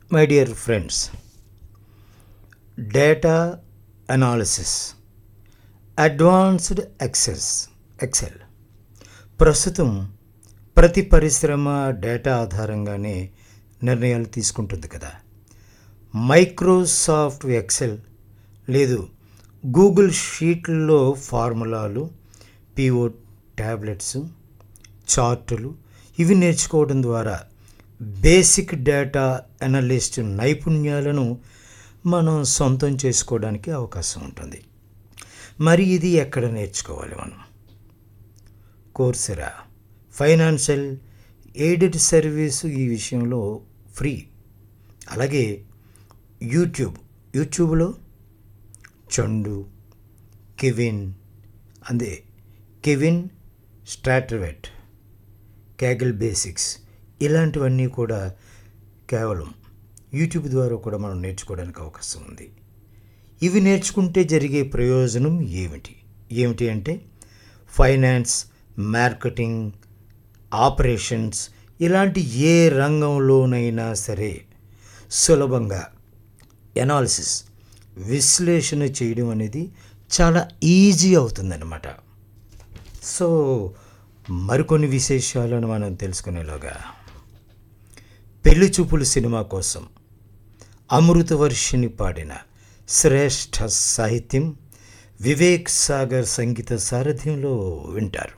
my dear friends data analysis advanced excess Excel ప్రస్తుతం ప్రతి పరిశ్రమ డేటా ఆధారంగానే నిర్ణయాలు తీసుకుంటుంది కదా మైక్రోసాఫ్ట్ ఎక్సెల్ లేదు గూగుల్ షీట్లలో ఫార్ములాలు పిఓ ట్యాబ్లెట్స్ చార్టులు ఇవి నేర్చుకోవడం ద్వారా బేసిక్ డేటా అనలిస్ట్ నైపుణ్యాలను మనం సొంతం చేసుకోవడానికి అవకాశం ఉంటుంది మరి ఇది ఎక్కడ నేర్చుకోవాలి మనం కోర్సెరా ఫైనాన్షియల్ ఎయిడెడ్ సర్వీసు ఈ విషయంలో ఫ్రీ అలాగే యూట్యూబ్ యూట్యూబ్లో చండు కెవిన్ అందే కెవిన్ స్ట్రాటర్వెట్ క్యాగిల్ బేసిక్స్ ఇలాంటివన్నీ కూడా కేవలం యూట్యూబ్ ద్వారా కూడా మనం నేర్చుకోవడానికి అవకాశం ఉంది ఇవి నేర్చుకుంటే జరిగే ప్రయోజనం ఏమిటి ఏమిటి అంటే ఫైనాన్స్ మార్కెటింగ్ ఆపరేషన్స్ ఇలాంటి ఏ రంగంలోనైనా సరే సులభంగా ఎనాలిసిస్ విశ్లేషణ చేయడం అనేది చాలా ఈజీ అవుతుందన్నమాట సో మరికొన్ని విశేషాలను మనం తెలుసుకునేలాగా పెళ్లి చూపులు సినిమా కోసం అమృతవర్షిని పాడిన శ్రేష్ఠ సాహిత్యం వివేక్ సాగర్ సంగీత సారథ్యంలో వింటారు